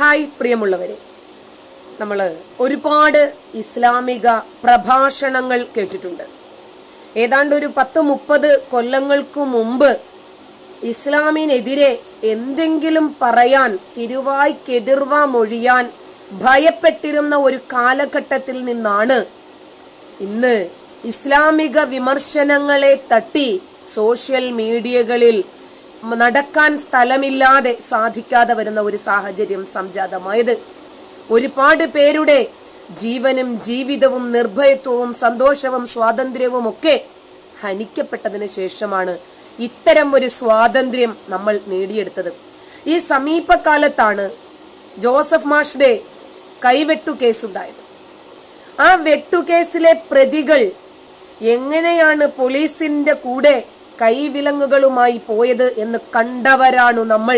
Hi പ്രിയമുള്ളവരെ നമ്മൾ ഒരുപാട് ഇസ്ലാമിക പ്രഭാഷണങ്ങൾ കേട്ടിട്ടുണ്ട് ഏതാണ്ട് ഒരു പത്ത് മുപ്പത് കൊല്ലങ്ങൾക്ക് മുമ്പ് ഇസ്ലാമിനെതിരെ എന്തെങ്കിലും പറയാൻ തിരുവായ്ക്കെതിർവ മൊഴിയാൻ ഭയപ്പെട്ടിരുന്ന ഒരു കാലഘട്ടത്തിൽ നിന്നാണ് ഇന്ന് ഇസ്ലാമിക വിമർശനങ്ങളെ തട്ടി സോഷ്യൽ മീഡിയകളിൽ നടക്കാൻ സ്ഥലമില്ലാതെ സാധിക്കാതെ വരുന്ന ഒരു സാഹചര്യം സംജാതമായത് ഒരുപാട് പേരുടെ ജീവനും ജീവിതവും നിർഭയത്വവും സന്തോഷവും സ്വാതന്ത്ര്യവും ഒക്കെ ഹനിക്കപ്പെട്ടതിന് ശേഷമാണ് ഇത്തരം ഒരു സ്വാതന്ത്ര്യം നമ്മൾ നേടിയെടുത്തത് ഈ സമീപകാലത്താണ് ജോസഫ് മാഷുടെ കൈവെട്ടു കേസുണ്ടായത് ആ വെട്ടുകേസിലെ പ്രതികൾ എങ്ങനെയാണ് പോലീസിന്റെ കൂടെ കൈവിലങ്ങുകളുമായി പോയത് എന്ന് കണ്ടവരാണു നമ്മൾ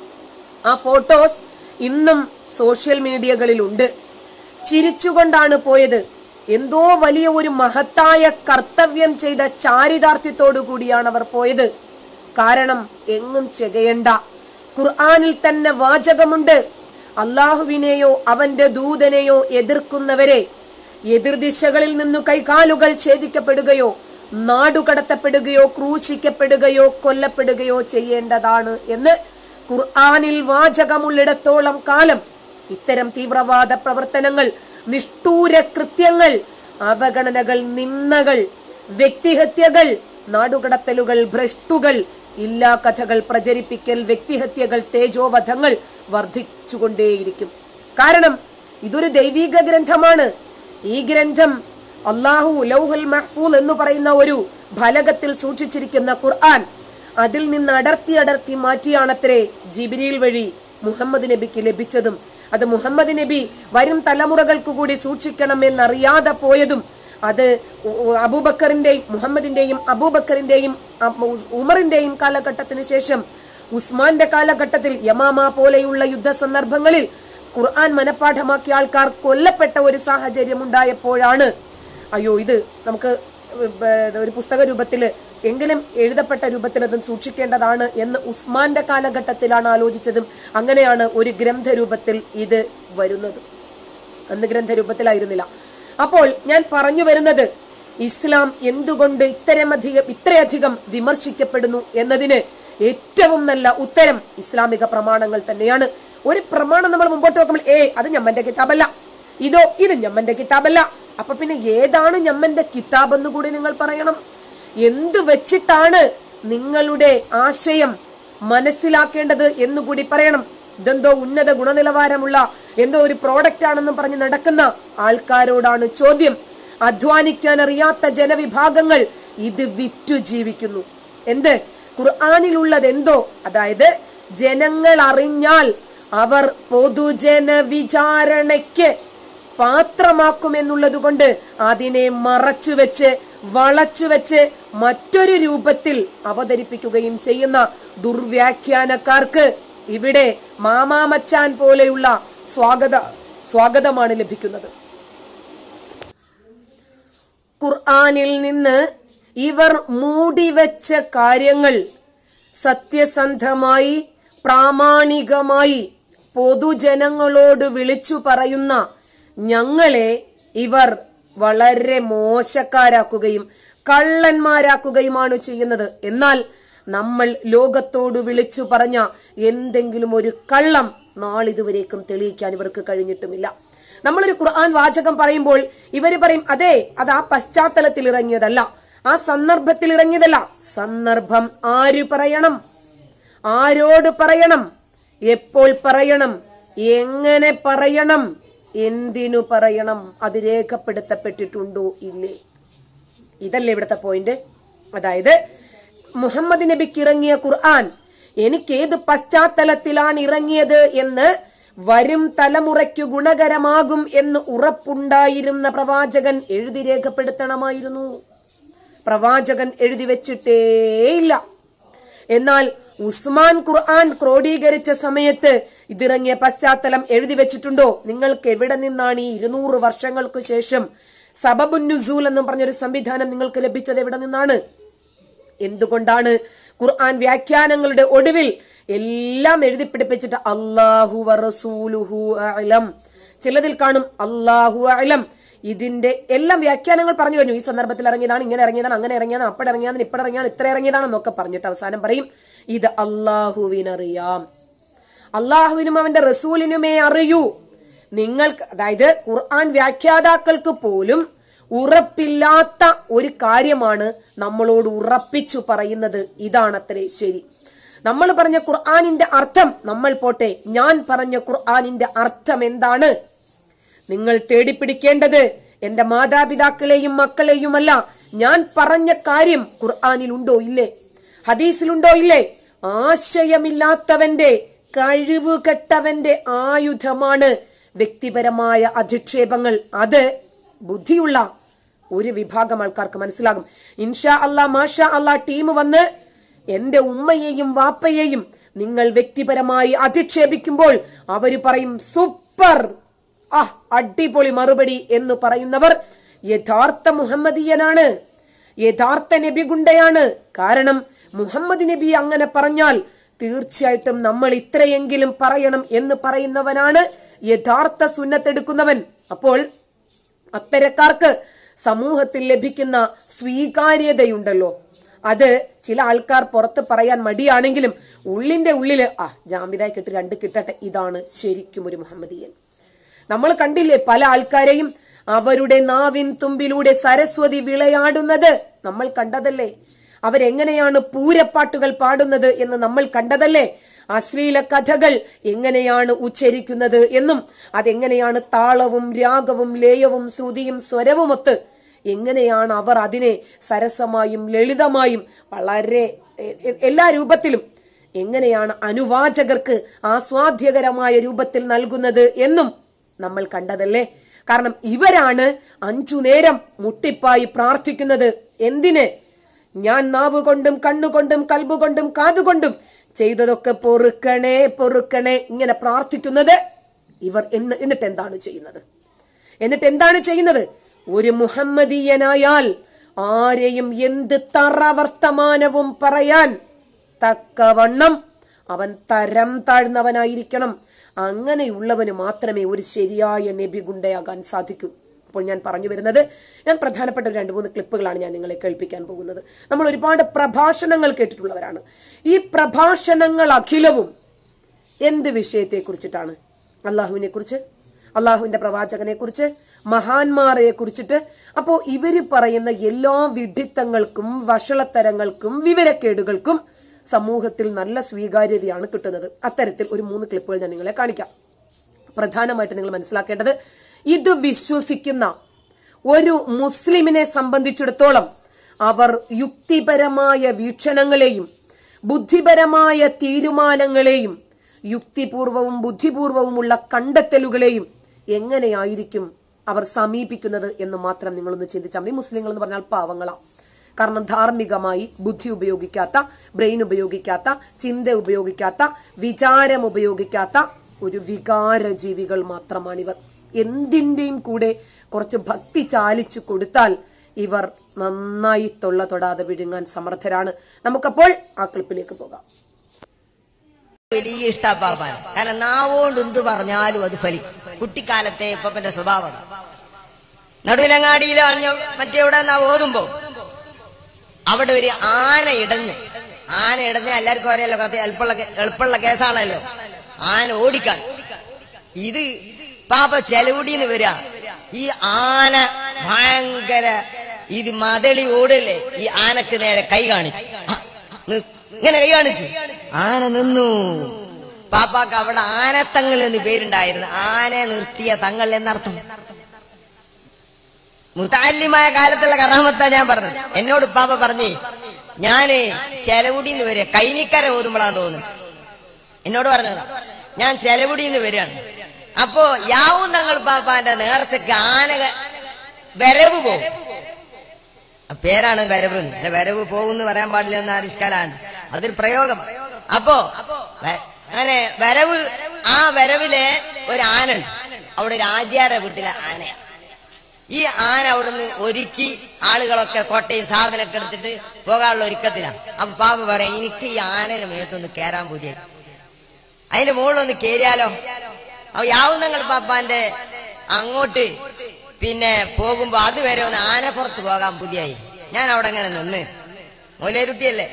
ആ ഫോട്ടോസ് ഇന്നും സോഷ്യൽ മീഡിയകളിലുണ്ട് ചിരിച്ചുകൊണ്ടാണ് പോയത് എന്തോ വലിയ ഒരു മഹത്തായ കർത്തവ്യം ചെയ്ത ചാരിതാർത്ഥ്യത്തോടു കൂടിയാണ് അവർ പോയത് കാരണം എങ്ങും ചെകയണ്ട ഖുർആനിൽ തന്നെ വാചകമുണ്ട് അള്ളാഹുവിനെയോ അവന്റെ ദൂതനെയോ എതിർക്കുന്നവരെ എതിർദിശകളിൽ നിന്നു കൈകാലുകൾ ഛേദിക്കപ്പെടുകയോ നാടുകടത്തപ്പെടുകയോ ക്രൂശിക്കപ്പെടുകയോ കൊല്ലപ്പെടുകയോ ചെയ്യേണ്ടതാണ് എന്ന് ഖുർആനിൽ വാചകമുള്ളിടത്തോളം കാലം ഇത്തരം തീവ്രവാദ പ്രവർത്തനങ്ങൾ നിഷ്ഠൂര കൃത്യങ്ങൾ അവഗണനകൾ നിന്ദകൾ വ്യക്തിഹത്യകൾ നാടുകടത്തലുകൾ ഭ്രഷ്ടുകൾ ഇല്ലാ കഥകൾ പ്രചരിപ്പിക്കൽ വ്യക്തിഹത്യകൾ തേജോവധങ്ങൾ വർദ്ധിച്ചുകൊണ്ടേയിരിക്കും കാരണം ഇതൊരു ദൈവീക ഗ്രന്ഥമാണ് ഈ ഗ്രന്ഥം അള്ളാഹു ലൗഹൽ മഹ്ഫൂൽ എന്ന് പറയുന്ന ഒരു ഫലകത്തിൽ സൂക്ഷിച്ചിരിക്കുന്ന ഖുർആൻ അതിൽ നിന്ന് അടർത്തി അടർത്തി മാറ്റിയാണത്രേ ജിബിരിയിൽ വഴി മുഹമ്മദ് നബിക്ക് ലഭിച്ചതും അത് മുഹമ്മദ് നബി വരും തലമുറകൾക്ക് കൂടി സൂക്ഷിക്കണമെന്നറിയാതെ പോയതും അത് ഉ- ഉ- അബൂബക്കറിന്റെയും മുഹമ്മദിന്റെയും അബൂബക്കറിന്റെയും അ- ഉമറിന്റെയും കാലഘട്ടത്തിന് ശേഷം ഉസ്മാന്റെ കാലഘട്ടത്തിൽ യമാമ പോലെയുള്ള യുദ്ധ സന്ദർഭങ്ങളിൽ ഖുർആൻ മനഃപ്പാഠമാക്കിയ ആൾക്കാർ കൊല്ലപ്പെട്ട ഒരു സാഹചര്യം ഉണ്ടായപ്പോഴാണ് അയ്യോ ഇത് നമുക്ക് ബ- ഒരു പുസ്തക രൂപത്തിൽ എങ്കിലും എഴുതപ്പെട്ട രൂപത്തിൽ അതും സൂക്ഷിക്കേണ്ടതാണ് എന്ന് ഉസ്മാന്റെ കാലഘട്ടത്തിലാണ് ആലോചിച്ചതും അങ്ങനെയാണ് ഒരു ഗ്രന്ഥരൂപത്തിൽ ഇത് വരുന്നത് അന്ന് ഗ്രന്ഥരൂപത്തിലായിരുന്നില്ല അപ്പോൾ ഞാൻ പറഞ്ഞു വരുന്നത് ഇസ്ലാം എന്തുകൊണ്ട് ഇത്തരമധികം ഇത്രയധികം വിമർശിക്കപ്പെടുന്നു എന്നതിന് ഏറ്റവും നല്ല ഉത്തരം ഇസ്ലാമിക പ്രമാണങ്ങൾ തന്നെയാണ് ഒരു പ്രമാണം നമ്മൾ മുമ്പോട്ട് വെക്കുമ്പോൾ ഏ അത് ഞമ്മന്റെ കിതാബല്ല ഇതോ ഇത് ഞമ്മന്റെ കിതാബല്ല അപ്പൊ പിന്നെ ഏതാണ് ഞമ്മന്റെ കിതാബ് എന്ന് കൂടി നിങ്ങൾ പറയണം എന്തു വെച്ചിട്ടാണ് നിങ്ങളുടെ ആശയം മനസ്സിലാക്കേണ്ടത് എന്നുകൂടി പറയണം ഇതെന്തോ ഉന്നത ഗുണനിലവാരമുള്ള എന്തോ ഒരു പ്രോഡക്റ്റ് ആണെന്നും പറഞ്ഞ് നടക്കുന്ന ആൾക്കാരോടാണ് ചോദ്യം അധ്വാനിക്കാൻ അറിയാത്ത ജനവിഭാഗങ്ങൾ ഇത് വിറ്റു ജീവിക്കുന്നു എന്ത് ഖുർആാനിലുള്ളത് എന്തോ അതായത് ജനങ്ങൾ അറിഞ്ഞാൽ അവർ പൊതുജന വിചാരണയ്ക്ക് പാത്രമാക്കുമെന്നുള്ളത് കൊണ്ട് അതിനെ മറച്ചുവെച്ച് വളച്ചുവെച്ച് മറ്റൊരു രൂപത്തിൽ അവതരിപ്പിക്കുകയും ചെയ്യുന്ന ദുർവ്യാഖ്യാനക്കാർക്ക് ഇവിടെ മാമാമച്ചാൻ പോലെയുള്ള സ്വാഗത സ്വാഗതമാണ് ലഭിക്കുന്നത് ഖുർആനിൽ നിന്ന് ഇവർ മൂടിവെച്ച കാര്യങ്ങൾ സത്യസന്ധമായി പ്രാമാണികമായി പൊതുജനങ്ങളോട് വിളിച്ചു പറയുന്ന ഞങ്ങളെ ഇവർ വളരെ മോശക്കാരാക്കുകയും കള്ളന്മാരാക്കുകയുമാണ് ചെയ്യുന്നത് എന്നാൽ നമ്മൾ ലോകത്തോട് വിളിച്ചു പറഞ്ഞ എന്തെങ്കിലും ഒരു കള്ളം നാളിതുവരേക്കും തെളിയിക്കാൻ ഇവർക്ക് കഴിഞ്ഞിട്ടുമില്ല നമ്മളൊരു ഖുർആൻ വാചകം പറയുമ്പോൾ ഇവർ പറയും അതെ അത് ആ പശ്ചാത്തലത്തിൽ ഇറങ്ങിയതല്ല ആ സന്ദർഭത്തിൽ ഇറങ്ങിയതല്ല സന്ദർഭം ആര് പറയണം ആരോട് പറയണം എപ്പോൾ പറയണം എങ്ങനെ പറയണം എന്തിനു പറയണം അത് രേഖപ്പെടുത്തപ്പെട്ടിട്ടുണ്ടോ ഇല്ലേ ഇതല്ലേ ഇവിടുത്തെ പോയിന്റ് അതായത് മുഹമ്മദ് നബിക്ക് ഇറങ്ങിയ ഖുർആൻ എനിക്ക് ഏത് പശ്ചാത്തലത്തിലാണ് ഇറങ്ങിയത് എന്ന് വരും തലമുറയ്ക്ക് ഗുണകരമാകും എന്ന് ഉറപ്പുണ്ടായിരുന്ന പ്രവാചകൻ എഴുതി രേഖപ്പെടുത്തണമായിരുന്നു പ്രവാചകൻ എഴുതി വെച്ചിട്ടേയില്ല എന്നാൽ ഉസ്മാൻ ഖുർആൻ ക്രോഡീകരിച്ച സമയത്ത് ഇതിറങ്ങിയ പശ്ചാത്തലം എഴുതി വെച്ചിട്ടുണ്ടോ നിങ്ങൾക്ക് എവിടെ നിന്നാണ് ഈ ഇരുന്നൂറ് വർഷങ്ങൾക്ക് ശേഷം സബബുന്നുസൂൽ എന്ന് പറഞ്ഞൊരു സംവിധാനം നിങ്ങൾക്ക് ലഭിച്ചത് എവിടെ നിന്നാണ് എന്തുകൊണ്ടാണ് ഖുർആൻ വ്യാഖ്യാനങ്ങളുടെ ഒടുവിൽ എല്ലാം എഴുതി പിടിപ്പിച്ചിട്ട് അള്ളാഹു വറസൂലുഹു അലം ചിലതിൽ കാണും അള്ളാഹു അലം ഇതിന്റെ എല്ലാം വ്യാഖ്യാനങ്ങൾ പറഞ്ഞു കഴിഞ്ഞു ഈ സന്ദർഭത്തിൽ ഇറങ്ങിയതാണ് ഇങ്ങനെ ഇറങ്ങിയതാണ് അങ്ങനെ ഇറങ്ങിയതാണ് അപ്പടെ ഇറങ്ങിയതാണ് ഇപ്പടെ ഇറങ്ങിയാണ് ഇത്ര ഇറങ്ങിയതാണെന്നൊക്കെ പറഞ്ഞിട്ട് അവസാനം പറയും ഇത് അള്ളാഹുവിനറിയാം അള്ളാഹുവിനും അവന്റെ റസൂലിനുമേ അറിയൂ നിങ്ങൾക്ക് അതായത് ഖുർആൻ വ്യാഖ്യാതാക്കൾക്ക് പോലും ഉറപ്പില്ലാത്ത ഒരു കാര്യമാണ് നമ്മളോട് ഉറപ്പിച്ചു പറയുന്നത് ഇതാണത്രേ ശരി നമ്മൾ പറഞ്ഞ ഖുർആനിന്റെ അർത്ഥം നമ്മൾ പോട്ടെ ഞാൻ പറഞ്ഞ ഖുർആനിന്റെ അർത്ഥം എന്താണ് നിങ്ങൾ തേടിപ്പിടിക്കേണ്ടത് എന്റെ മാതാപിതാക്കളെയും മക്കളെയുമല്ല ഞാൻ പറഞ്ഞ കാര്യം ഖുർആനിൽ ഉണ്ടോ ഇല്ലേ ഹദീസിലുണ്ടോ ഇല്ലേ ആശയമില്ലാത്തവന്റെ കഴിവ് കെട്ടവന്റെ ആയുധമാണ് വ്യക്തിപരമായ അധിക്ഷേപങ്ങൾ അത് ബുദ്ധിയുള്ള ഒരു വിഭാഗം ആൾക്കാർക്ക് മനസ്സിലാകും ഇൻഷാ അല്ലാ മാഷാ അല്ലാ ടീം വന്ന് എന്റെ ഉമ്മയെയും വാപ്പയെയും നിങ്ങൾ വ്യക്തിപരമായി അധിക്ഷേപിക്കുമ്പോൾ അവര് പറയും സൂപ്പർ ആ അടിപൊളി മറുപടി എന്ന് പറയുന്നവർ യഥാർത്ഥ മുഹമ്മദീയനാണ് യഥാർത്ഥ നബി ഗുണ്ടയാണ് കാരണം മുഹമ്മദ് നബി അങ്ങനെ പറഞ്ഞാൽ തീർച്ചയായിട്ടും നമ്മൾ ഇത്രയെങ്കിലും പറയണം എന്ന് പറയുന്നവനാണ് യഥാർത്ഥ സുന്നത്തെടുക്കുന്നവൻ അപ്പോൾ അത്തരക്കാർക്ക് സമൂഹത്തിൽ ലഭിക്കുന്ന സ്വീകാര്യതയുണ്ടല്ലോ അത് ചില ആൾക്കാർ പുറത്ത് പറയാൻ മടിയാണെങ്കിലും ഉള്ളിന്റെ ഉള്ളില് ആ ജാമ്യതായി കിട്ടി രണ്ട് കിട്ടട്ടെ ഇതാണ് ശരിക്കും ഒരു മുഹമ്മദീയൻ നമ്മൾ കണ്ടില്ലേ പല ആൾക്കാരെയും അവരുടെ നാവിൻ തുമ്പിലൂടെ സരസ്വതി വിളയാടുന്നത് നമ്മൾ കണ്ടതല്ലേ അവരെങ്ങനെയാണ് പൂരപ്പാട്ടുകൾ പാടുന്നത് എന്ന് നമ്മൾ കണ്ടതല്ലേ അശ്ലീല കഥകൾ എങ്ങനെയാണ് ഉച്ചരിക്കുന്നത് എന്നും അതെങ്ങനെയാണ് താളവും രാഗവും ലേയവും ശ്രുതിയും സ്വരവുമൊത്ത് എങ്ങനെയാണ് അവർ അതിനെ സരസമായും ലളിതമായും വളരെ എ- എ- എല്ലാ രൂപത്തിലും എങ്ങനെയാണ് അനുവാചകർക്ക് ആസ്വാദ്യകരമായ രൂപത്തിൽ നൽകുന്നത് എന്നും നമ്മൾ കണ്ടതല്ലേ കാരണം ഇവരാണ് അഞ്ചു നേരം മുട്ടിപ്പായി പ്രാർത്ഥിക്കുന്നത് എന്തിന് ഞാൻ നാവ് കൊണ്ടും കണ്ണുകൊണ്ടും കൽബുകൊണ്ടും കാതുകൊണ്ടും ചെയ്തതൊക്കെ പൊറുക്കണേ പൊറുക്കണേ ഇങ്ങനെ പ്രാർത്ഥിക്കുന്നത് ഇവർ എന്ന് എന്നിട്ട് എന്താണ് ചെയ്യുന്നത് എന്നിട്ട് എന്താണ് ചെയ്യുന്നത് ഒരു മുഹമ്മദീയനായാൽ ആരെയും എന്ത് തറവർത്തമാനവും പറയാൻ തക്കവണ്ണം അവൻ തരം താഴ്ന്നവനായിരിക്കണം അങ്ങനെയുള്ളവന് മാത്രമേ ഒരു ശരിയായ നബി ഗുണ്ടയാകാൻ സാധിക്കൂ അപ്പോൾ ഞാൻ പറഞ്ഞു വരുന്നത് ഞാൻ പ്രധാനപ്പെട്ട ഒരു രണ്ട് മൂന്ന് ക്ലിപ്പുകളാണ് ഞാൻ നിങ്ങളെ കേൾപ്പിക്കാൻ പോകുന്നത് നമ്മൾ ഒരുപാട് പ്രഭാഷണങ്ങൾ കേട്ടിട്ടുള്ളവരാണ് ഈ പ്രഭാഷണങ്ങൾ അഖിലവും എന്ത് വിഷയത്തെ കുറിച്ചിട്ടാണ് അള്ളാഹുവിനെ കുറിച്ച് അള്ളാഹുവിന്റെ പ്രവാചകനെ കുറിച്ച് മഹാന്മാരെ കുറിച്ചിട്ട് അപ്പോൾ ഇവര് പറയുന്ന എല്ലാ വിഡിത്തങ്ങൾക്കും വഷളത്തരങ്ങൾക്കും വിവരക്കേടുകൾക്കും സമൂഹത്തിൽ നല്ല സ്വീകാര്യതയാണ് കിട്ടുന്നത് അത്തരത്തിൽ ഒരു മൂന്ന് ക്ലിപ്പുകൾ ഞാൻ നിങ്ങളെ കാണിക്കാം പ്രധാനമായിട്ട് നിങ്ങൾ മനസ്സിലാക്കേണ്ടത് ഇത് വിശ്വസിക്കുന്ന ഒരു മുസ്ലിമിനെ സംബന്ധിച്ചിടത്തോളം അവർ യുക്തിപരമായ വീക്ഷണങ്ങളെയും ബുദ്ധിപരമായ തീരുമാനങ്ങളെയും യുക്തിപൂർവവും ബുദ്ധിപൂർവവുമുള്ള കണ്ടെത്തലുകളെയും എങ്ങനെയായിരിക്കും അവർ സമീപിക്കുന്നത് എന്ന് മാത്രം നിങ്ങളൊന്ന് ചിന്തിച്ചാൽ മതി മുസ്ലിങ്ങൾ എന്ന് പറഞ്ഞാൽ പാവങ്ങളാ കാരണം ധാർമ്മികമായി ബുദ്ധി ഉപയോഗിക്കാത്ത ബ്രെയിൻ ഉപയോഗിക്കാത്ത ചിന്ത ഉപയോഗിക്കാത്ത വിചാരം ഉപയോഗിക്കാത്ത ഒരു വികാര ജീവികൾ മാത്രമാണിവർ എന്തിൻ്റെയും കൂടെ കുറച്ച് ഭക്തി ചാലിച്ചു കൊടുത്താൽ ഇവർ നന്നായി തൊള്ള തൊടാതെ വിഴുങ്ങാൻ സമർത്ഥരാണ് നമുക്കപ്പോൾ ആ ക്ലിപ്പിലേക്ക് പോകാം വലിയ ഇഷ്ടാപ്പാപ്പാൻ കാരണം നാവോണ്ട് എന്ത് പറഞ്ഞാലും അത് ഫലിക്കും കുട്ടിക്കാലത്തെ ഇപ്പന്റെ സ്വഭാവം നടുവിലങ്ങാടിയിലോ അഞ്ഞ മറ്റെവിടെ നാ ഓതുമ്പോ അവിടെ ഒരു ആന ഇടഞ്ഞു ആന ഇടഞ്ഞ എല്ലാവർക്കും അറിയാലോ കുറച്ച് എളുപ്പമുള്ള കേ- എളുപ്പമുള്ള കേസാണല്ലോ ആന ഓടിക്കാൻ ഇത് പാപ്പ ചെലവുടിന്ന് വരിക ഈ ആന ഭയങ്കര ഇത് മതളി ഓടല്ലേ ഈ ആനക്ക് നേരെ കൈ കാണിച്ചു ആ, നി- ഇങ്ങനെ കൈ കാണിച്ചു ആന നിന്നു പാപ്പാക്ക് അവിടെ ആനത്തങ്ങൾ എന്ന് പേരുണ്ടായിരുന്നു ആന നിർത്തിയ തങ്ങൾ എന്നർത്ഥം മുത്താലിമായ കാലത്തുള്ള കറാമത്താ ഞാൻ പറഞ്ഞത് എന്നോട് പാപ്പ പറഞ്ഞേ ഞാന് ചെലവുടിന്ന് വരിക കൈനിക്കര ഓതുമ്പോഴാ തോന്നുന്നു എന്നോട് പറഞ്ഞതാ ഞാൻ ചെലവുടിന്ന് വരികയാണ് അപ്പോ യാവും തങ്ങൾ പാപ്പാന്റെ നേർച്ചക്ക് ആന വരവ് പോകും ആ പേരാണ് വരവ് എന്ന്. അല്ല വരവ് പോകുന്ന് പറയാൻ പാടില്ല എന്ന ആരിഷ്കാലാണ് അതൊരു പ്രയോഗം അപ്പോ വ- അങ്ങനെ വരവ് ആ വരവിലെ ഒരു ആനുണ്ട് അവിടെ രാജ്യാര വീട്ടിലെ ആനയാണ് ഈ ആന അവിടുന്ന് ഒരുക്കി ആളുകളൊക്കെ കോട്ടയും സാധനമൊക്കെ എടുത്തിട്ട് പോകാനുള്ള ഒരുക്കത്തിലാണ് അപ്പൊ പാപ്പ പറയാം എനിക്ക് ഈ ആനയുടെ മേത്തൊന്ന് കയറാൻ പുതിയ അതിന്റെ മുകളിലൊന്ന് കേറിയാലോ അപ്പൊ യാവുന്നങ്ങൾ പാപ്പാന്റെ അങ്ങോട്ട് പിന്നെ പോകുമ്പോ അതുവരെ ഒന്ന് ആനപ്പുറത്ത് പോകാൻ പുതിയായി ഞാൻ അവിടെ അങ്ങനെ നിന്ന് മൂലേരുട്ടിയല്ലേ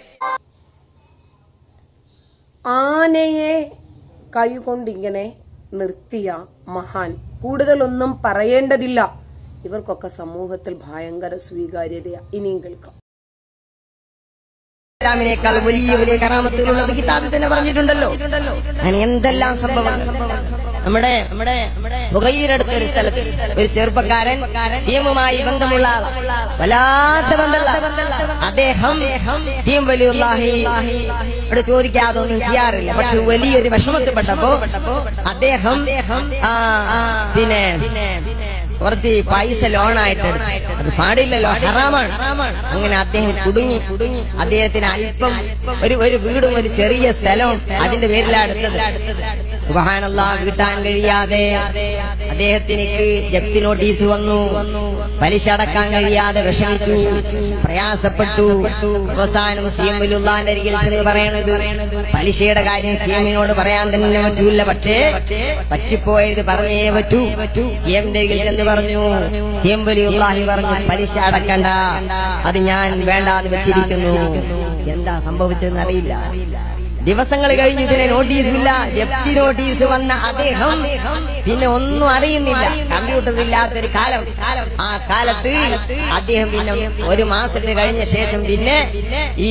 ആനയെ കൈകൊണ്ടിങ്ങനെ നിർത്തിയ മഹാൻ കൂടുതലൊന്നും പറയേണ്ടതില്ല ഇവർക്കൊക്കെ സമൂഹത്തിൽ ഭയങ്കര സ്വീകാര്യതയാ ഇനിയും കേൾക്കാം ഇസ്ലാമിനേക്കാൾ വലിയ വലിയ കറാമത്തുകളുള്ള കിതാബിൽ തന്നെ പറഞ്ഞിട്ടുണ്ടല്ലോ അങ്ങനെ എന്തെല്ലാം സംഭവം നമ്മുടെ നമ്മുടെ മുഖയ്യരടുത്ത ഒരു സ്ഥലത്ത് ഒരു ചെറുപ്പക്കാരൻ ടീമുമായി ബന്ധമുള്ള ആളാ വല്ലാത്ത ബന്ധമുള്ള അദ്ദേഹം ടീം വലിയുള്ളാഹി ഇവിടെ ചോദിക്കാതെ ഒന്നും ചെയ്യാറില്ല പക്ഷെ വലിയൊരു വിഷമത്തിൽപ്പെട്ടപ്പോ അദ്ദേഹം ആ, പിന്നെ കുറച്ച് പൈസ ലോണായിട്ട് എടുത്തു. അത് പാടില്ലല്ലോ ഹറാമാണ് അങ്ങനെ അദ്ദേഹം കുടുങ്ങി കുടുങ്ങി അദ്ദേഹത്തിന് അല്പം ഒരു ഒരു വീടും ഒരു ചെറിയ സ്ഥലവും അതിന്റെ പേരിലാണ് എടുത്തത് സുബഹാനല്ല വീട്ടാൻ കഴിയാതെ അദ്ദേഹത്തിനേക്ക് ജപ്തി നോട്ടീസ് വന്നു പലിശ അടക്കാൻ കഴിയാതെ വിഷമിച്ചു പ്രയാസപ്പെട്ടു അവസാനം സി എം വലുള്ളാന്റെ അരികിൽ ചെന്ന് പറയണത് പലിശയുടെ കാര്യം സി എമ്മിനോട് പറയാൻ തന്നെ പറ്റൂല പക്ഷേ പറ്റിപ്പോയത് പറഞ്ഞേ പറ്റൂ സി എമ്മിന്റെ അരികിൽ ചെന്ന് പറഞ്ഞു സി എം വലിയുള്ളാഹി പറഞ്ഞു പലിശ അടക്കണ്ട അത് ഞാൻ വേണ്ടാന്ന് വെച്ചിരിക്കുന്നു എന്താ സംഭവിച്ചതെന്ന് അറിയില്ല ദിവസങ്ങൾ കഴിഞ്ഞ് ഇതിനെ നോട്ടീസില്ല ജപ്തി നോട്ടീസ് വന്ന അദ്ദേഹം പിന്നെ ഒന്നും അറിയുന്നില്ല കമ്പ്യൂട്ടർ ഇല്ലാത്തൊരു കാലം ആ കാലത്ത് അദ്ദേഹം പിന്നെ ഒരു മാസത്തിന് കഴിഞ്ഞ ശേഷം പിന്നെ ഈ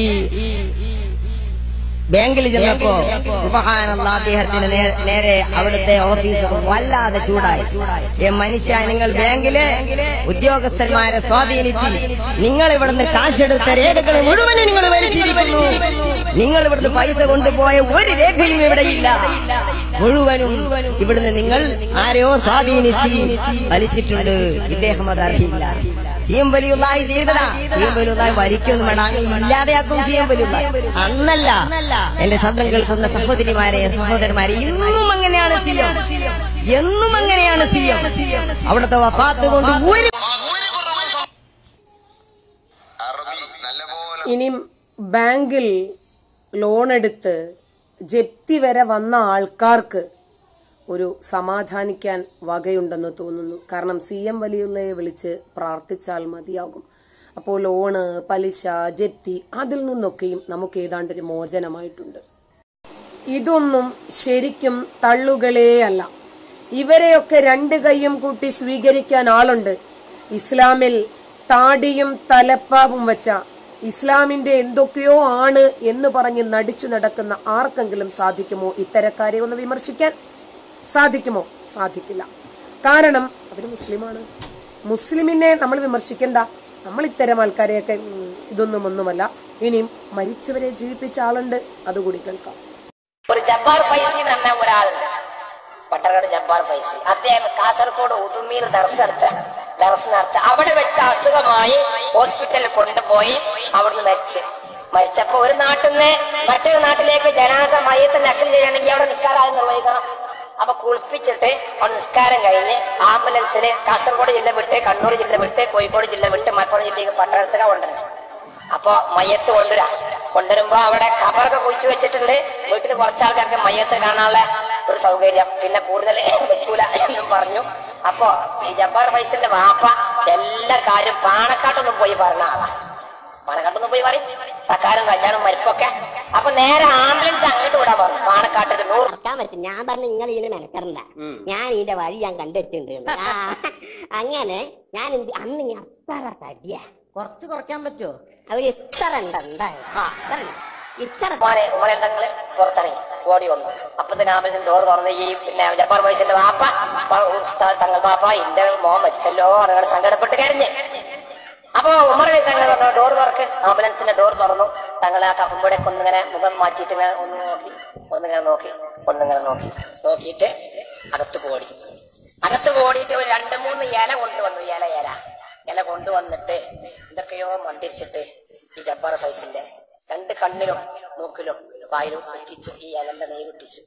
ബാങ്കിൽ ചെന്നപ്പോ സുബഹാനല്ലാ അദ്ദേഹത്തിന് നേ- നേരെ അവിടുത്തെ ഓഫീസർ വല്ലാതെ ചൂടായി ഏ മനുഷ്യ നിങ്ങൾ ബാങ്കിലെ ഉദ്യോഗസ്ഥന്മാരെ സ്വാധീനിച്ച് നിങ്ങൾ ഇവിടുന്ന് കാശെടുത്ത രേഖകൾ മുഴുവനും നിങ്ങൾ വലിച്ചിരിക്കുന്നു നിങ്ങൾ ഇവിടുന്ന് പൈസ കൊണ്ടുപോയ ഒരു രേഖയും ഇവിടെയില്ല മുഴുവനും ഇവിടുന്ന് നിങ്ങൾ ആരെയോ സ്വാധീനിച്ച് വലിച്ചിട്ടുണ്ട് ഇദ്ദേഹം അത് അറിയില്ല സിയം വലിയുള്ളായി ചെയ്തതാ സിയം വലിയുള്ളായി വരിക്കൊന്നും വേണ്ട അങ്ങ് ഇല്ലാതെയാക്കും സിയം വലിയുള്ളായി അന്നല്ല എന്റെ ശബ്ദം കേൾക്കുന്ന സഹോദരിമാരെ സഹോദരന്മാരെ ഇന്നും അങ്ങനെയാണ് സിയം എന്നും അങ്ങനെയാണ് സിയം അവിടുത്തെ വഫാത്ത് കൊണ്ട് ഒരു അറബി നല്ലപോലെ ഇനി ബാങ്കിൽ ലോൺ എടുത്ത് ജപ്തി വരെ വന്ന ആൾക്കാർക്ക് ഒരു സമാധാനിക്കാൻ വകയുണ്ടെന്ന് തോന്നുന്നു കാരണം സി എം വലിയുള്ളയെ വിളിച്ച് പ്രാർത്ഥിച്ചാൽ മതിയാകും അപ്പോൾ ലോണ് പലിശ ജപ്തി അതിൽ നിന്നൊക്കെയും നമുക്ക് ഏതാണ്ടൊരു മോചനമായിട്ടുണ്ട് ഇതൊന്നും ശരിക്കും തള്ളുകളേ അല്ല ഇവരെയൊക്കെ രണ്ട് കൈയും കൂട്ടി സ്വീകരിക്കാൻ ആളുണ്ട് ഇസ്ലാമിൽ താടിയും തലപ്പാവും വെച്ച ഇസ്ലാമിന്റെ എന്തൊക്കെയോ ആണ് എന്ന് പറഞ്ഞ് നടിച്ചു നടക്കുന്ന ആർക്കെങ്കിലും സാധിക്കുമോ ഇത്തരക്കാരെ ഒന്ന് വിമർശിക്കാൻ സാധിക്കുമോ സാധിക്കില്ല കാരണം അവർ മുസ്ലിമാണ് മുസ്ലിമിനെ നമ്മൾ വിമർശിക്കണ്ട നമ്മൾ ഇത്തരം ആൾക്കാരെയൊക്കെ ഉം, ഇതൊന്നും ഒന്നുമല്ല ഇനിയും മരിച്ചവരെ ജീവിപ്പിച്ച ആളുണ്ട് അതുകൂടി കേൾക്കാം ഒരു ജബ്ബാർ ഫൈസി എന്ന് പറഞ്ഞ ഒരാളുണ്ട് പട്ടണക്കാട് ജബ്ബാർ ഫൈസി അദ്ദേഹം കാസർഗോഡ് ഉദുമീർ ദർസ് നടത്ത ദർസ് നടത്ത അവിടെ വെച്ച് അസുഖമായി ഹോസ്പിറ്റലിൽ കൊണ്ടുപോയി അവിടുന്ന് മരിച്ച് മരിച്ചപ്പോ ഒരു നാട്ടിൽ നിന്ന് മറ്റൊരു നാട്ടിലേക്ക് ജനാസ മയത്ത് നക്കൽ ചെയ്യണമെങ്കിൽ അവിടെ നിസ്കാരം നിർവഹിക്കണം അപ്പൊ കുളിപ്പിച്ചിട്ട് അവിടെ നിസ്കാരം കഴിഞ്ഞ് ആംബുലൻസിന് കാസർഗോഡ് ജില്ല വിട്ട് കണ്ണൂർ ജില്ല വിട്ട് കോഴിക്കോട് ജില്ല വിട്ട് മലപ്പുറം ജില്ലയ്ക്ക് പട്ടണത്തേക്ക് കൊണ്ടുവരണം അപ്പൊ മയ്യത്ത് കൊണ്ടുവരാ കൊണ്ടുവരുമ്പോ അവിടെ ഖബറൊക്കെ കുഴിച്ചു വെച്ചിട്ടുണ്ട് വീട്ടിൽ കുറച്ചാൾക്കാർക്ക് മയ്യത്ത് കാണാനുള്ള ഒരു സൗകര്യം പിന്നെ കൂടുതൽ വെക്കൂല എന്നും പറഞ്ഞു അപ്പൊ ഈ ജബ്ബാർ ഫൈസലിന്റെ വാപ്പ എല്ലാ കാര്യം പാണക്കാട്ടൊന്നും പോയി പറഞ്ഞ ആളാ പാണക്കാട്ടൊന്നും പോയി പറയും സക്കാരും കല്യാണം മരിപ്പൊക്കെ അപ്പൊ നേരെ ആംബുലൻസ് അങ്ങോട്ട് വിടാൻ പറഞ്ഞു പാണക്കാട്ടിൽ നൂറ് നടക്കാൻ പറ്റും ഞാൻ പറഞ്ഞു നിങ്ങൾ ഇതിന് മെനക്കറണ്ട ഞാൻ ഇതിന്റെ വഴി ഞാൻ കണ്ടെത്തിയിട്ടുണ്ട് എന്ന്. ആ, അങ്ങനെ ഞാൻ എന്ത് അന്ന് ഞാൻ അത്ര തടിയ കുറച്ച് കുറയ്ക്കാൻ പറ്റുമോ അവര് ഇത്ര ഉണ്ട് എന്തായാലും ആ, ഇത്ര ഉണ്ട്. ഇത്ര ഉമ്മാനെ ഉമ്മനെ തങ്ങള് പുറത്തിറങ്ങി ഓടി വന്നു അപ്പൊ തന്നെ ആംബുലൻസ് ഡോർ തുറന്ന് ഈ പിന്നെ ജപ്പാൻ വയസ്സിന്റെ വാപ്പ പ- ഉസ്താദ് തങ്ങൾ വാപ്പ എന്റെ മോൻ മരിച്ചല്ലോ അങ്ങനെ സങ്കടപ്പെട്ട് കരഞ്ഞ് അപ്പൊ ഉമർ തങ്ങൾ പറഞ്ഞു ഡോർ തുറക്ക് ആംബുലൻസിന്റെ ഡോർ തുറന്നു തങ്ങൾ ആ കഫമ്പൂടെ ഒന്നിങ്ങനെ മുഖം മാറ്റിയിട്ട് ഇങ്ങനെ ഒന്ന് നോക്കി ഒന്നിങ്ങനെ നോക്കി ഒന്നിങ്ങനെ നോക്കി നോക്കിയിട്ട് അകത്ത് പോടി അകത്ത് പോടിയിട്ട് ഒരു രണ്ട് മൂന്ന് ഇല കൊണ്ടുവന്നു ഇല ഇല ഇല കൊണ്ടുവന്നിട്ട് എന്തൊക്കെയോ മന്ത്രിച്ചിട്ട് ഈ ജബ്ബാർ ഫൈസിന്റെ രണ്ട് കണ്ണിലും മൂക്കിലും വായിലും കുറ്റിച്ചു ഈ ഇലന്റെ നെയ് കുറ്റിച്ചു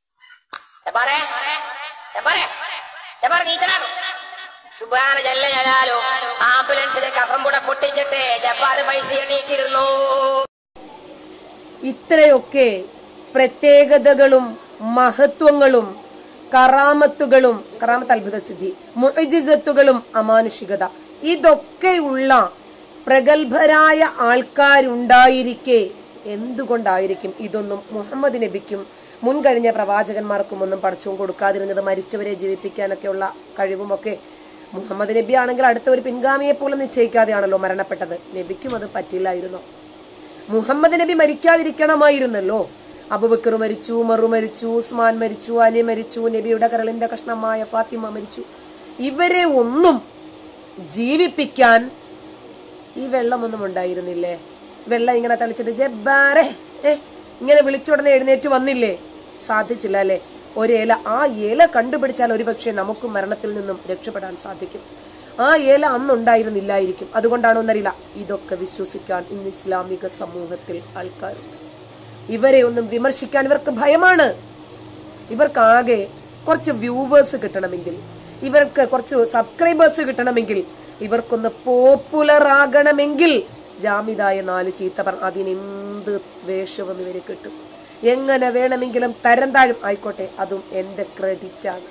ജബ്ബാറേ ജബ്ബാറേ ജബ്ബാർ നീച്ചനാണോ സുബാന ജല്ല ജലാലോ ആംബുലൻസിലെ കഫംപുട പൊട്ടിച്ചിട്ട് ജബ്ബാർ പൈസ എണീറ്റിരുന്നു ഇത്രയൊക്കെ പ്രത്യേകതകളും മഹത്വങ്ങളും കറാമത്തുകളും കറാമത്ത് അത്ഭുത സിദ്ധി മുഅജിസത്തുകളും അമാനുഷികത ഇതൊക്കെയുള്ള പ്രഗത്ഭരായ ആൾക്കാരുണ്ടായിരിക്കെ എന്തുകൊണ്ടായിരിക്കും ഇതൊന്നും മുഹമ്മദ് നബിക്കും മുൻകഴിഞ്ഞ പ്രവാചകന്മാർക്കും ഒന്നും പഠിച്ചും കൊടുക്കാതിരുന്നത് മരിച്ചവരെ ജീവിപ്പിക്കാനൊക്കെയുള്ള കഴിവുമൊക്കെ മുഹമ്മദ് നബി ആണെങ്കിൽ അടുത്ത ഒരു പിൻഗാമിയെ പോലും നിശ്ചയിക്കാതെയാണല്ലോ മരണപ്പെട്ടത് നബിക്കും അത് പറ്റില്ലായിരുന്നു മുഹമ്മദ് നബി മരിക്കാതിരിക്കണമായിരുന്നല്ലോ അബുബക്കർ മരിച്ചു ഉമറു മരിച്ചു ഉസ്മാൻ മരിച്ചു അലി മരിച്ചു നബിയുടെ കരളിന്റെ കഷ്ണമായ ഫാത്തിമ മരിച്ചു ഇവരെ ഒന്നും ജീവിപ്പിക്കാൻ ഈ വെള്ളമൊന്നും ഉണ്ടായിരുന്നില്ലേ വെള്ളം ഇങ്ങനെ തളിച്ചിട്ട് ജബ്ബാറെ ഏ ഇങ്ങനെ വിളിച്ചുടനെ എഴുന്നേറ്റ് വന്നില്ലേ സാധിച്ചില്ല അല്ലേ ഒരു ഇല ആ ഇല കണ്ടുപിടിച്ചാൽ ഒരുപക്ഷെ നമുക്കും മരണത്തിൽ നിന്നും രക്ഷപ്പെടാൻ സാധിക്കും ആ ഇല അന്നുണ്ടായിരുന്നില്ലായിരിക്കും അതുകൊണ്ടാണോ എന്നറിയില്ല ഇതൊക്കെ വിശ്വസിക്കാൻ ഇന്ന് ഇസ്ലാമിക സമൂഹത്തിൽ ആൾക്കാരുണ്ട് ഇവരെ ഒന്നും വിമർശിക്കാൻ ഇവർക്ക് ഭയമാണ് ഇവർക്കാകെ കുറച്ച് വ്യൂവേഴ്സ് കിട്ടണമെങ്കിൽ ഇവർക്ക് കുറച്ച് സബ്സ്ക്രൈബേഴ്സ് കിട്ടണമെങ്കിൽ ഇവർക്കൊന്ന് പോപ്പുലർ ആകണമെങ്കിൽ ജാമിതായ നാല് ചീത്ത പറ അതിനെന്ത് വേഷവും ഇവര് കിട്ടും എങ്ങനെ വേണമെങ്കിലും തരം താഴും ആയിക്കോട്ടെ അതും എൻ്റെ ക്രെഡിറ്റാണ്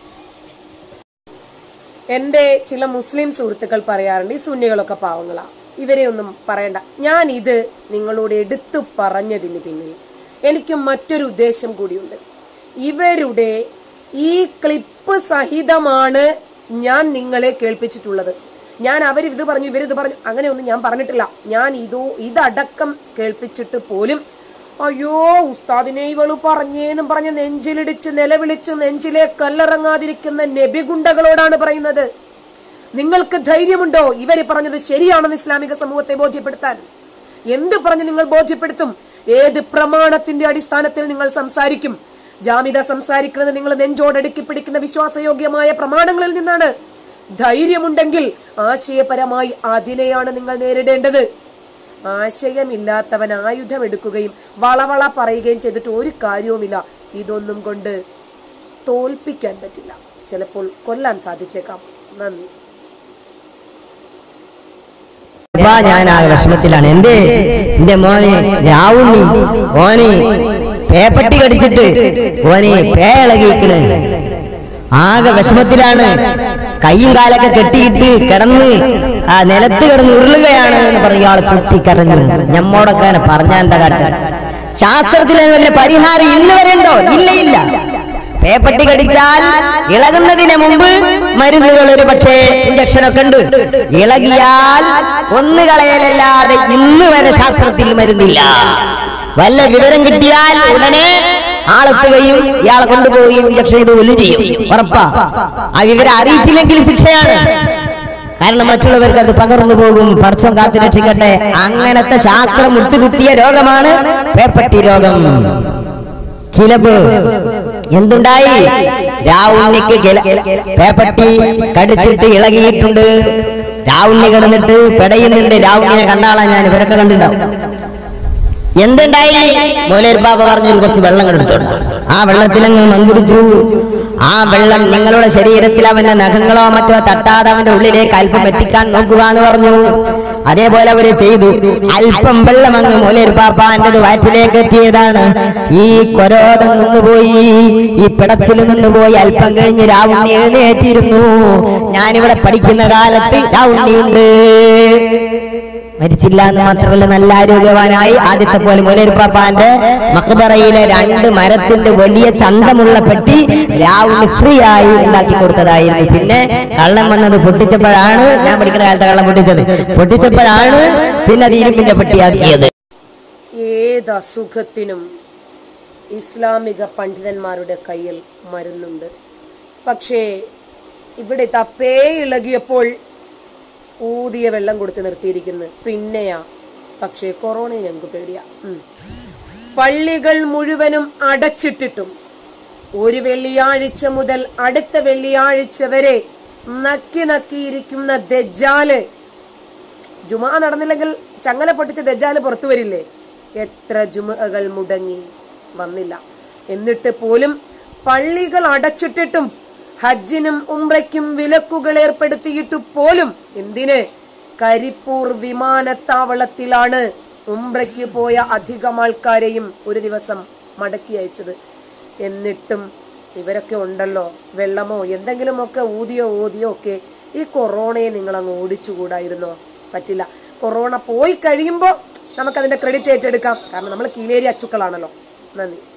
എൻ്റെ ചില മുസ്ലിം സുഹൃത്തുക്കൾ പറയാറുണ്ട് ഈ സുന്നികളൊക്കെ പാവങ്ങളാ ഇവരെ ഒന്നും പറയണ്ട ഞാൻ ഇത് നിങ്ങളോട് എടുത്തു പറഞ്ഞതിന് പിന്നിൽ എനിക്ക് മറ്റൊരു ഉദ്ദേശം കൂടിയുണ്ട് ഇവരുടെ ഈ ക്ലിപ്പ് സഹിതമാണ് ഞാൻ നിങ്ങളെ കേൾപ്പിച്ചിട്ടുള്ളത് ഞാൻ അവരിത് പറഞ്ഞു ഇവരിത് പറഞ്ഞു അങ്ങനെയൊന്നും ഞാൻ പറഞ്ഞിട്ടില്ല ഞാൻ ഇതോ ഇതടക്കം കേൾപ്പിച്ചിട്ട് പോലും അയ്യോ ഉസ്താദിനെ ഇവള് പറഞ്ഞേന്നും പറഞ്ഞ് നെഞ്ചിലിടിച്ച് നിലവിളിച്ച് നെഞ്ചിലെ കല്ലറങ്ങാതിരിക്കുന്ന നബിഗുണ്ടകളോടാണ് പറയുന്നത് നിങ്ങൾക്ക് ധൈര്യമുണ്ടോ ഇവര് പറഞ്ഞത് ശരിയാണെന്ന് ഇസ്ലാമിക സമൂഹത്തെ ബോധ്യപ്പെടുത്താൻ എന്ത് പറഞ്ഞ് നിങ്ങൾ ബോധ്യപ്പെടുത്തും ഏത് പ്രമാണത്തിന്റെ അടിസ്ഥാനത്തിൽ നിങ്ങൾ സംസാരിക്കും ജാമിത സംസാരിക്കുന്നത് നിങ്ങൾ നെഞ്ചോടടുക്കി പിടിക്കുന്ന വിശ്വാസയോഗ്യമായ പ്രമാണങ്ങളിൽ നിന്നാണ് ധൈര്യമുണ്ടെങ്കിൽ ആശയപരമായി അതിനെയാണ് നിങ്ങൾ നേരിടേണ്ടത് ആശയമില്ലാത്തവൻ ആയുധം എടുക്കുകയും വളവള പറയുകയും ചെയ്തിട്ട് ഒരു കാര്യവുമില്ല ഇതൊന്നും കൊണ്ട് തോൽപ്പിക്കാൻ പറ്റില്ല ചിലപ്പോൾ കൊല്ലാൻ സാധിച്ചേക്കാം നന്ദി അപ്പാ ഞാൻ ആ വിഷമത്തിലാണ് എന്റെ എന്റെ മോനെ രാവുണ്ണി ഓന് പേപ്പട്ടി കടിച്ചിട്ട് ഓന് പേ ഇളകിക്കണ് ആകെ വിഷമത്തിലാണ് കൈയും കാലൊക്കെ കെട്ടിയിട്ട് കിടന്ന് ആ നിലത്ത് കിടന്ന് ഉരുളുകയാണ് എന്ന് പറഞ്ഞ ഇയാൾ പൊട്ടിക്കരഞ്ഞു ഞമ്മോടൊക്കെ പറഞ്ഞാൽ എന്താ കാട്ട ശാസ്ത്രത്തിൽ അതിന് വല്ല പരിഹാരം ഇന്ന് വരെ ഉണ്ടോ ഇല്ല ഇല്ല പേപ്പട്ടി കടിച്ചാൽ ഇളകുന്നതിന് മുമ്പ് മരുന്നുകൾ ഒരു പക്ഷേ ഇഞ്ചക്ഷൻ ഒക്കെ ഉണ്ട് ഇളകിയാൽ ഒന്ന് കളയലല്ലാതെ ഇന്ന് വരെ ശാസ്ത്രത്തിൽ മരുന്നില്ല വല്ല വിവരം കിട്ടിയാൽ ഉടനെ ആളെത്തുകയും ഇയാളെ കൊണ്ടുപോവുകയും ഇഞ്ചക്ഷൻ ചെയ്ത് കൊല്ലു ചെയ്യും ഉറപ്പാ ആ വിവരം അറിയിച്ചില്ലെങ്കിൽ ശിക്ഷയാണ് കാരണം മറ്റുള്ളവർക്ക് അത് പകർന്നു പോകും പടച്ചം കാത്തു രക്ഷിക്കട്ടെ അങ്ങനത്തെ ശാസ്ത്രം മുട്ടുകുത്തിയ രോഗമാണ് പേപ്പട്ടി രോഗം കിലബ് എന്തുണ്ടായി രാവുണ്ണിക്ക് കില പേപ്പട്ടി കടിച്ചിട്ട് ഇളകിയിട്ടുണ്ട് രാവുണ്ണി കിടന്നിട്ട് പെടയുന്നുണ്ട് രാവുണ്ണിനെ കണ്ടാളാ ഞാൻ ഇവരൊക്കെ കണ്ടിട്ടുണ്ടാവും എന്തുണ്ടായി മോലേർ ബാബ പറഞ്ഞൊരു കുറച്ച് വെള്ളം എടുത്തോണ്ട് ആ വെള്ളത്തിലങ്ങ് മന്ദിരിച്ചു ആ വെള്ളം നിങ്ങളുടെ ശരീരത്തിൽ അവന്റെ നഖങ്ങളോ മറ്റോ തട്ടാതെ അവന്റെ ഉള്ളിലേക്ക് അല്പം എത്തിക്കാൻ നോക്കുക എന്ന് പറഞ്ഞു അതേപോലെ അവര് ചെയ്തു അല്പം വെള്ളം അങ്ങ് മോലേർ പാപ്പാന്റെ വയറ്റിലേക്ക് എത്തിയതാണ് ഈ കൊരോധം നിന്നുപോയി ഈ പിടച്ചിൽ നിന്നുപോയി അല്പം കഴിഞ്ഞ് രാവുണ്ണി എഴുന്നേറ്റിരുന്നു ഞാനിവിടെ പഠിക്കുന്ന കാലത്ത് രാവുണ്ണിയുണ്ട് മരിച്ചില്ല എന്ന് മാത്രമല്ല നല്ല ആരോഗ്യവാനായി ആദ്യത്തെ പോലെ മുലരിപ്പാപ്പാന്റെ മക്ബറയിലെ രണ്ട് മരത്തിന്റെ വലിയ ചന്തമുള്ള പെട്ടി രാവിലെ ഫ്രീ ആയി ഉണ്ടാക്കി കൊടുത്തതായിരുന്നു പിന്നെ കള്ളം വന്നത് പൊട്ടിച്ചപ്പോഴാണ് ഞാൻ പഠിക്കുന്ന കാലത്തെ കള്ളം പൊട്ടിച്ചത് പൊട്ടിച്ചപ്പോഴാണ് പിന്നെ അത് ഇരുമ്പിന്റെ പെട്ടിയാക്കിയത് ഏത് അസുഖത്തിനും ഇസ്ലാമിക പണ്ഡിതന്മാരുടെ കയ്യിൽ മരുന്നുണ്ട് പക്ഷേ ഇവിടെ തപ്പേ ഇളകിയപ്പോൾ ഊതിയ വെള്ളം കൊടുത്ത് നിർത്തിയിരിക്കുന്നു പിന്നെയാ പക്ഷേ കൊറോണ ഞങ്ങൾക്ക് പേടിയാ ഉം. പള്ളികൾ മുഴുവനും അടച്ചിട്ടിട്ടും ഒരു വെള്ളിയാഴ്ച മുതൽ അടുത്ത വെള്ളിയാഴ്ച വരെ നക്കി നക്കിയിരിക്കുന്ന ദജ്ജാല് ജുമാ നടന്നില്ലെങ്കിൽ ചങ്ങല പൊട്ടിച്ച് ദജ്ജാല് പുറത്തു വരില്ലേ എത്ര ജുമകൾ മുടങ്ങി വന്നില്ല എന്നിട്ട് പോലും പള്ളികൾ അടച്ചിട്ടിട്ടും ഹജ്ജിനും ഉംറയ്ക്കും വിലക്കുകൾ ഏർപ്പെടുത്തിയിട്ട് പോലും എന്തിന് കരിപ്പൂർ വിമാനത്താവളത്തിലാണ് ഉംറയ്ക്ക് പോയ അധികം ആൾക്കാരെയും ഒരു ദിവസം മടക്കി അയച്ചത് എന്നിട്ടും ഇവരൊക്കെ ഉണ്ടല്ലോ വെള്ളമോ എന്തെങ്കിലുമൊക്കെ ഊതിയോ ഊതിയോ ഒക്കെ ഈ കൊറോണയെ നിങ്ങൾ അങ്ങ് ഓടിച്ചുകൂടായിരുന്നോ പറ്റില്ല കൊറോണ പോയി കഴിയുമ്പോൾ നമുക്കതിൻ്റെ ക്രെഡിറ്റ് ഏറ്റെടുക്കാം കാരണം നമ്മൾ കീലേരി അച്ചുക്കളാണല്ലോ നന്ദി